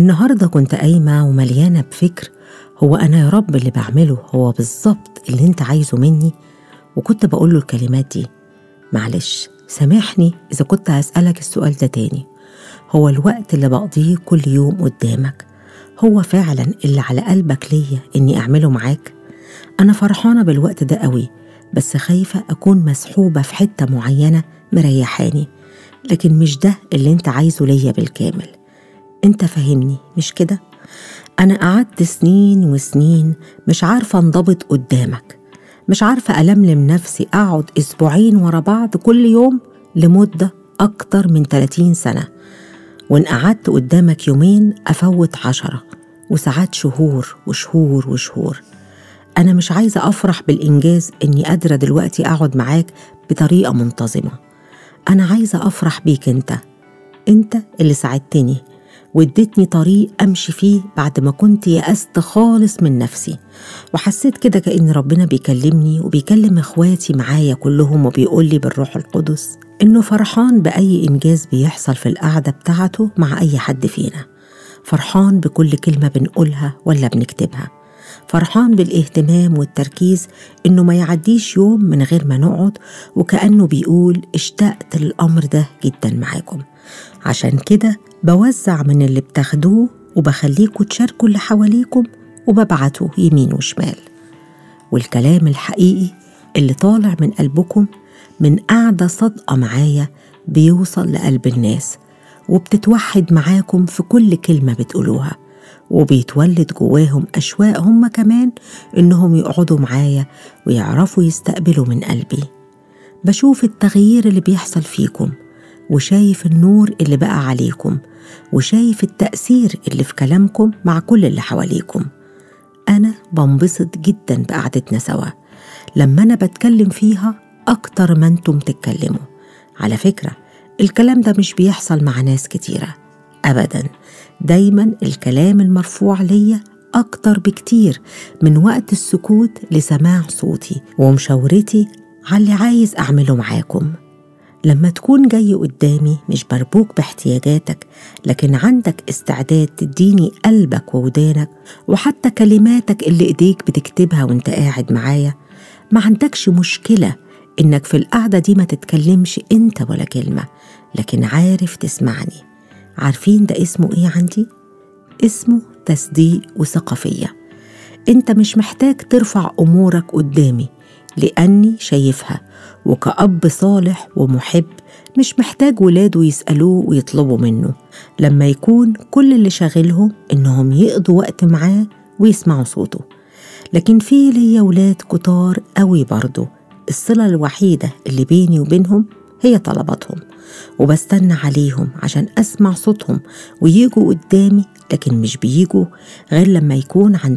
النهاردة كنت قايمة ومليانة بفكر هو أنا يا رب اللي بعمله هو بالظبط اللي أنت عايزه مني وكنت بقول له الكلمات دي معلش سامحني إذا كنت هسألك السؤال ده تاني هو الوقت اللي بقضيه كل يوم قدامك هو فعلا اللي على قلبك ليا إني أعمله معاك أنا فرحانة بالوقت ده قوي بس خايفة أكون مسحوبة في حتة معينة مريحاني لكن مش ده اللي أنت عايزه ليا بالكامل أنت فاهمني مش كده؟ أنا قعدت سنين وسنين مش عارفة انضبط قدامك مش عارفة ألملم نفسي أقعد أسبوعين ورا بعض كل يوم لمدة أكتر من 30 سنة وإن قعدت قدامك يومين أفوت عشرة وساعات شهور وشهور وشهور أنا مش عايزة أفرح بالإنجاز إني قادرة دلوقتي أقعد معاك بطريقة منتظمة أنا عايزة أفرح بيك أنت أنت اللي ساعدتني واديتني طريق أمشي فيه بعد ما كنت يأست خالص من نفسي وحسيت كده كأن ربنا بيكلمني وبيكلم إخواتي معايا كلهم وبيقولي بالروح القدس إنه فرحان بأي إنجاز بيحصل في القعدة بتاعته مع أي حد فينا فرحان بكل كلمة بنقولها ولا بنكتبها فرحان بالاهتمام والتركيز إنه ما يعديش يوم من غير ما نقعد وكأنه بيقول اشتقت للأمر ده جدا معاكم عشان كده بوزع من اللي بتاخدوه وبخليكوا تشاركوا اللي حواليكم وببعته يمين وشمال والكلام الحقيقي اللي طالع من قلبكم من قعدة صادقة معايا بيوصل لقلب الناس وبتتوحد معاكم في كل كلمة بتقولوها وبيتولد جواهم أشواق هم كمان إنهم يقعدوا معايا ويعرفوا يستقبلوا من قلبي بشوف التغيير اللي بيحصل فيكم وشايف النور اللي بقى عليكم وشايف التأثير اللي في كلامكم مع كل اللي حواليكم أنا بنبسط جدا بقعدتنا سوا لما أنا بتكلم فيها أكتر ما أنتم تتكلموا على فكرة الكلام ده مش بيحصل مع ناس كتيرة أبدا دايما الكلام المرفوع ليا أكتر بكتير من وقت السكوت لسماع صوتي ومشاورتي على اللي عايز أعمله معاكم لما تكون جاي قدامي مش مربوك باحتياجاتك لكن عندك استعداد تديني قلبك وودانك وحتى كلماتك اللي ايديك بتكتبها وانت قاعد معايا ما عندكش مشكلة انك في القعدة دي ما تتكلمش انت ولا كلمة لكن عارف تسمعني عارفين ده اسمه ايه عندي؟ اسمه تصديق وثقة فيا انت مش محتاج ترفع امورك قدامي لاني شايفها وكأب صالح ومحب مش محتاج ولاده يسألوه ويطلبوا منه لما يكون كل اللي شاغلهم إنهم يقضوا وقت معاه ويسمعوا صوته لكن في ليا ولاد كتار قوي برضه الصلة الوحيدة اللي بيني وبينهم هي طلباتهم وبستنى عليهم عشان أسمع صوتهم ويجوا قدامي لكن مش بيجوا غير لما يكون عند